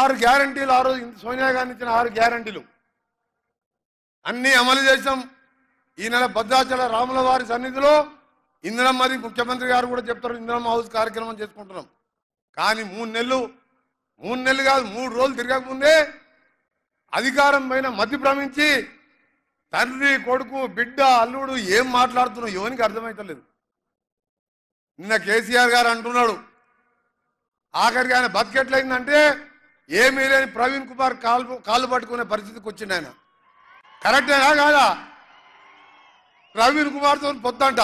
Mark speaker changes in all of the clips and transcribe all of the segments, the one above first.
Speaker 1: ఆరు గ్యారంటీలు ఆ రోజు సోనియా గాంధీ ఇచ్చిన ఆరు గ్యారంటీలు అన్ని అమలు చేసాం ఈ నెల భద్రాచల రాముల వారి సన్నిధిలో ఇందిరమ్మది ముఖ్యమంత్రి గారు కూడా చెప్తారు ఇందిరమ్మ హౌస్ కార్యక్రమం చేసుకుంటున్నాం కానీ మూడు నెలలు మూడు నెలలు కాదు మూడు రోజులు తిరగకముందే అధికారం పైన మతి భ్రమించి తండ్రి కొడుకు బిడ్డ అల్లుడు ఏం మాట్లాడుతున్నావు ఎవరికి అర్థమైతలేదు నిన్న కేసీఆర్ గారు అంటున్నాడు ఆఖరికి ఆయన బతికెట్లయిందంటే ఏమీ లేని ప్రవీణ్ కుమార్ కాలు కాళ్ళు పట్టుకునే పరిస్థితికి వచ్చింది ఆయన కరెక్టేనా కాదా ప్రవీణ్ కుమార్తో పొద్దంట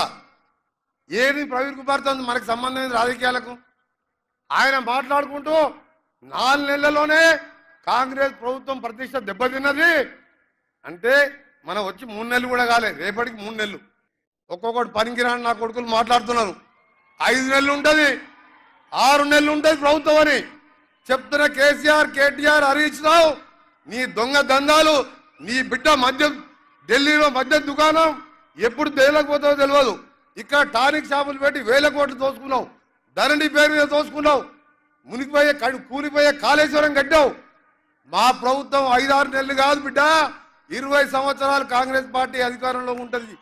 Speaker 1: ఏది ప్రవీణ్ కుమార్తో మనకు సంబంధం లేదు రాజకీయాలకు ఆయన మాట్లాడుకుంటూ నాలుగు నెలల్లోనే కాంగ్రెస్ ప్రభుత్వం ప్రతిష్ట దెబ్బతిన్నది అంటే మనం వచ్చి మూడు నెలలు కూడా కాలే రేపటికి మూడు నెలలు ఒక్కొక్కటి పనికిరాని నా కొడుకులు మాట్లాడుతున్నారు ఐదు నెలలు ఉంటుంది ఆరు నెలలు ఉంటుంది ప్రభుత్వం అని చెప్తున్న కేసీఆర్ కేటీఆర్ హరీష్ రావు నీ దొంగ దందాలు నీ బిడ్డ మద్యం ఢిల్లీలో మద్యం దుకాణం ఎప్పుడు తేలకపోతుందో తెలియదు ఇక్కడ టానిక్ షాపులు పెట్టి వేల కోట్లు దోసుకున్నావు ధరణి పేరు మీద దోసుకున్నావు మునిగిపోయే కడు- కూలిపోయే కాళేశ్వరం కట్టావు మా ప్రభుత్వం ఐదారు నెలలు కాదు బిడ్డ ఇరవై సంవత్సరాలు కాంగ్రెస్ పార్టీ అధికారంలో ఉంటుంది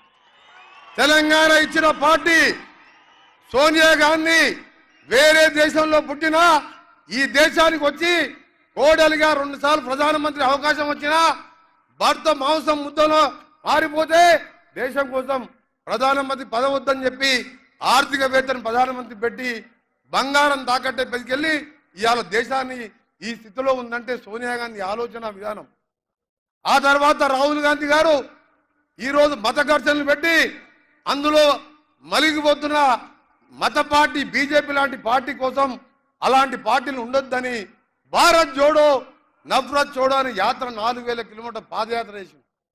Speaker 1: తెలంగాణ ఇచ్చిన పార్టీ సోనియా గాంధీ వేరే దేశంలో పుట్టినా ఈ దేశానికి వచ్చి కోడలిగా రెండు సార్లు ప్రధానమంత్రి అవకాశం వచ్చినా భర్త మాంసం ముద్దలో మారిపోతే దేశం కోసం ప్రధానమంత్రి పదవద్దని చెప్పి ఆర్థికవేత్తను ప్రధానమంత్రి పెట్టి బంగారం తాకట్టే పెట్టుకెళ్ళి ఇవాళ దేశాన్ని ఈ స్థితిలో ఉందంటే సోనియా గాంధీ ఆలోచన విధానం ఆ తర్వాత రాహుల్ గాంధీ గారు ఈరోజు మత ఘర్షణలు పెట్టి అందులో మలిగిపోతున్న మత పార్టీ బీజేపీ లాంటి పార్టీ కోసం అలాంటి పార్టీలు ఉండొద్దని భారత్ జోడో నఫరత్ జోడో అనే యాత్ర నాలుగు వేల కిలోమీటర్ పాదయాత్ర చేసింది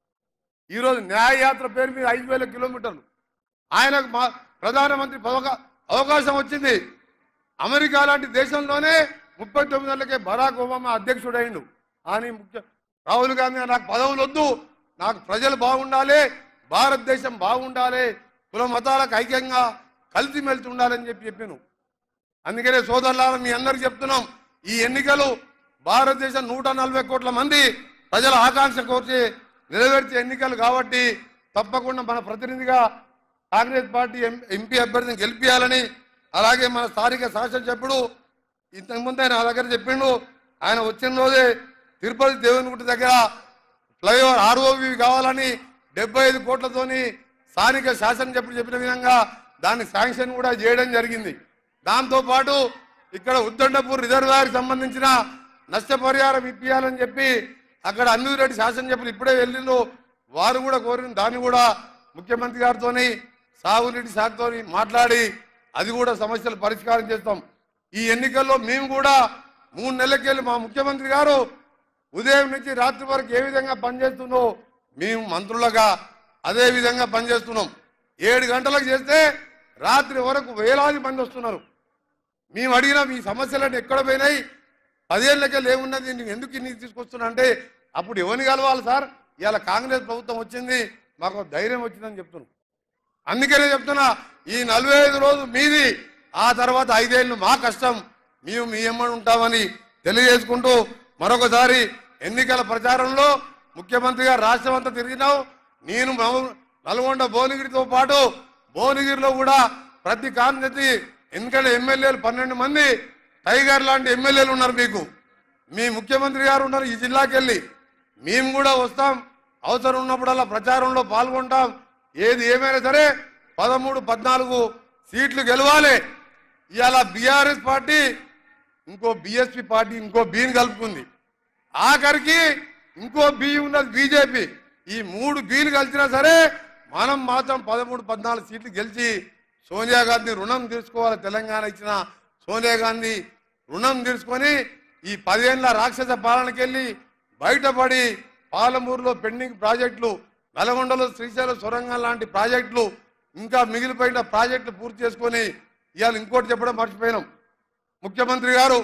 Speaker 1: ఈరోజు న్యాయ యాత్ర పేరు మీద ఐదు వేల కిలోమీటర్లు ఆయనకు మా ప్రధానమంత్రి పదవ- అవకాశం వచ్చింది అమెరికా లాంటి దేశంలోనే ముప్పై తొమ్మిది నెలలకే బరాక్ ఒబామా అధ్యక్షుడైండు అని ముఖ్య రాహుల్ గాంధీ నాకు పదవులు వద్దు నాకు ప్రజలు బాగుండాలి భారతదేశం బాగుండాలి కుల మతాలకు ఐక్యంగా కలిసిమెలిసి ఉండాలని చెప్పి చెప్పాను అందుకనే సోదరులారా మీ అందరికి చెప్తున్నాం ఈ ఎన్నికలు భారతదేశం నూట నలభై కోట్ల మంది ప్రజల ఆకాంక్ష కోర్చి నెరవేర్చే ఎన్నికలు కాబట్టి తప్పకుండా మన ప్రతినిధిగా కాంగ్రెస్ పార్టీ ఎం- ఎంపీ అభ్యర్థిని గెలిపించాలని అలాగే మన స్థానిక శాసనసభ్యుడు ఇంతకుముందే నా దగ్గర చెప్పిండు ఆయన వచ్చిన రోజే తిరుపతి దేవునిగుట్ట దగ్గర ఫ్లైఓవర్ ఆర్ఓవి కావాలని డెబ్బై ఐదు కోట్లతోని స్థానిక శాసనసభ్యుడు చెప్పిన విధంగా దాన్ని శాంక్షన్ కూడా చేయడం జరిగింది దాంతో పాటు ఇక్కడ ఉద్దండపూర్ రిజర్వాయర్ సంబంధించిన నష్టపరిహారం ఇప్పియాలని చెప్పి అక్కడ అన్నిరెడ్డి శాసనసభ్యులు ఇప్పుడే వెళ్ళిండు వారు కూడా కోరిన దాన్ని కూడా ముఖ్యమంత్రి గారితోని సాగునీటి శాఖతో మాట్లాడి అది కూడా సమస్యలు పరిష్కారం చేస్తాం ఈ ఎన్నికల్లో మేము కూడా మూడు నెలలకెళ్ళి మా ముఖ్యమంత్రి గారు ఉదయం నుంచి రాత్రి వరకు ఏ విధంగా పనిచేస్తుందో మేము మంత్రులుగా అదే విధంగా పనిచేస్తున్నాం ఏడు గంటలకు చేస్తే రాత్రి వరకు వేలాది మంది వస్తున్నారు మేము అడిగిన మీ సమస్యలన్నీ ఎక్కడ పోయినాయి పదేళ్ళకెళ్ళి ఏమున్నది నేను ఎందుకు ఇన్ని తీసుకొస్తున్నా అంటే అప్పుడు ఎవరిని కలవాలి సార్ ఇవాళ కాంగ్రెస్ ప్రభుత్వం వచ్చింది మాకు ధైర్యం వచ్చిందని చెప్తున్నాం అందుకనే చెప్తున్నా ఈ నలభై ఐదు రోజు మీది ఆ తర్వాత ఐదేళ్లు మా కష్టం మేము మీ ఎమ్మడి ఉంటామని తెలియజేసుకుంటూ మరొకసారి ఎన్నికల ప్రచారంలో ముఖ్యమంత్రిగా రాష్ట్రం అంతా తిరిగినావు నేను మహబూ- నల్గొండ భువనగిరితో పాటు భువనగిరిలో కూడా ప్రతి కాన్స్టిట్యూన్సీ ఎందుకంటే ఎమ్మెల్యేలు పన్నెండు మంది టైగర్ లాంటి ఎమ్మెల్యేలు ఉన్నారు మీకు మీ ముఖ్యమంత్రి గారు ఉన్నారు ఈ జిల్లాకి వెళ్ళి మేము కూడా వస్తాం అవసరం ఉన్నప్పుడల్లా ప్రచారంలో పాల్గొంటాం ఏది ఏమైనా సరే పదమూడు పద్నాలుగు సీట్లు గెలవాలి ఇవాళ బీఆర్ఎస్ పార్టీ ఇంకో బిఎస్పి పార్టీ ఇంకో బీని కలుపుకుంది ఆఖరికి ఇంకో బి ఉన్నది బీజేపీ ఈ మూడు బీలు కలిసినా సరే మనం మాత్రం పదమూడు పద్నాలుగు సీట్లు గెలిచి సోనియా గాంధీ రుణం తీర్చుకోవాలి తెలంగాణ ఇచ్చిన సోనియా గాంధీ రుణం తీర్చుకొని ఈ పదేళ్ల రాక్షస పాలనకి వెళ్ళి బయటపడి పాలమూరులో పెండింగ్ ప్రాజెక్టులు నల్గొండలో శ్రీశైలం సొరంగం లాంటి ప్రాజెక్టులు ఇంకా మిగిలిపోయిన ప్రాజెక్టులు పూర్తి చేసుకొని ఇవాళ ఇంకోటి చెప్పడం మర్చిపోయినాం ముఖ్యమంత్రి గారు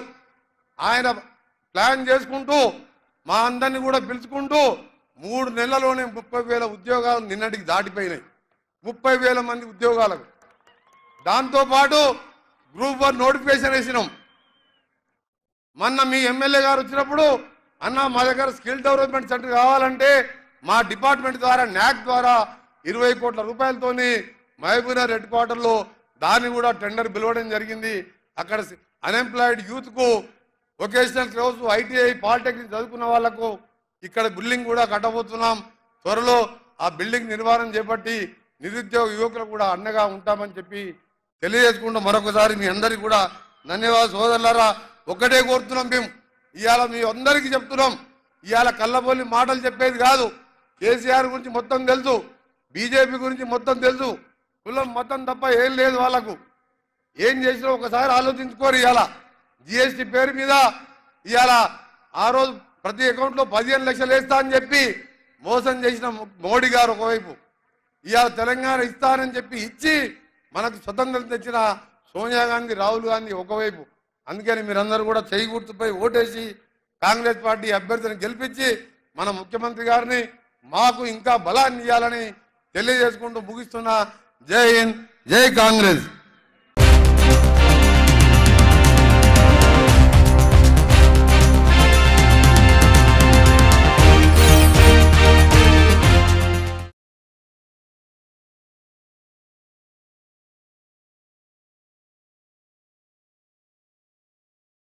Speaker 1: ఆయన ప్లాన్ చేసుకుంటూ మా అందరిని కూడా పిలుచుకుంటూ మూడు నెలల్లోనే ముప్పై వేల ఉద్యోగాలు నిన్నటికి దాటిపోయినాయి ముప్పై వేల మంది ఉద్యోగాలకు దాంతోపాటు గ్రూప్ వన్ నోటిఫికేషన్ వేసినాం మొన్న మీ ఎమ్మెల్యే గారు వచ్చినప్పుడు అన్న మా దగ్గర స్కిల్ డెవలప్మెంట్ సెంటర్ కావాలంటే మా డిపార్ట్మెంట్ ద్వారా న్యాక్ ద్వారా ఇరవై కోట్ల రూపాయలతోని మహబూబ్నగర్ హెడ్ క్వార్టర్లో దాన్ని కూడా టెండర్ పిలవడం జరిగింది అక్కడ అన్ఎంప్లాయిడ్ యూత్ కు వొకేషనల్ కోర్సు ఐటీఐ పాలిటెక్నిక్ చదువుకున్న వాళ్లకు ఇక్కడ బిల్డింగ్ కూడా కట్టబోతున్నాం త్వరలో ఆ బిల్డింగ్ నిర్మాణం చేపట్టి నిరుద్యోగ యువకులకు కూడా అండగా ఉంటామని చెప్పి తెలియజేసుకుంటూ మరొకసారి మీ అందరికీ కూడా ధన్యవాద సోదరులారా ఒక్కటే కోరుతున్నాం మేము ఇవాళ మీ అందరికీ చెప్తున్నాం ఇవాళ కళ్ళబొల్లి మాటలు చెప్పేది కాదు కేసీఆర్ గురించి మొత్తం తెలుసు బీజేపీ గురించి మొత్తం తెలుసు కులం మొత్తం తప్ప ఏం లేదు వాళ్ళకు ఏం చేసినా ఒకసారి ఆలోచించుకోరు ఇవాళ జిఎస్టి పేరు మీద ఇవాళ ఆ రోజు ప్రతి అకౌంట్లో పదిహేను లక్షలు వేస్తా అని చెప్పి మోసం చేసిన మోడీ గారు ఒకవైపు ఇవాళ తెలంగాణ ఇస్తానని చెప్పి ఇచ్చి మనకు స్వతంత్రం తెచ్చిన సోనియా గాంధీ రాహుల్ గాంధీ ఒకవైపు అందుకని మీరందరూ కూడా చేయి గుర్తుపై ఓటేసి కాంగ్రెస్ పార్టీ అభ్యర్థిని గెలిపించి మన ముఖ్యమంత్రి గారిని మాకు ఇంకా బలాన్ని ఇవ్వాలని తెలియజేసుకుంటూ ముగిస్తున్న జై హింద్ జై కాంగ్రెస్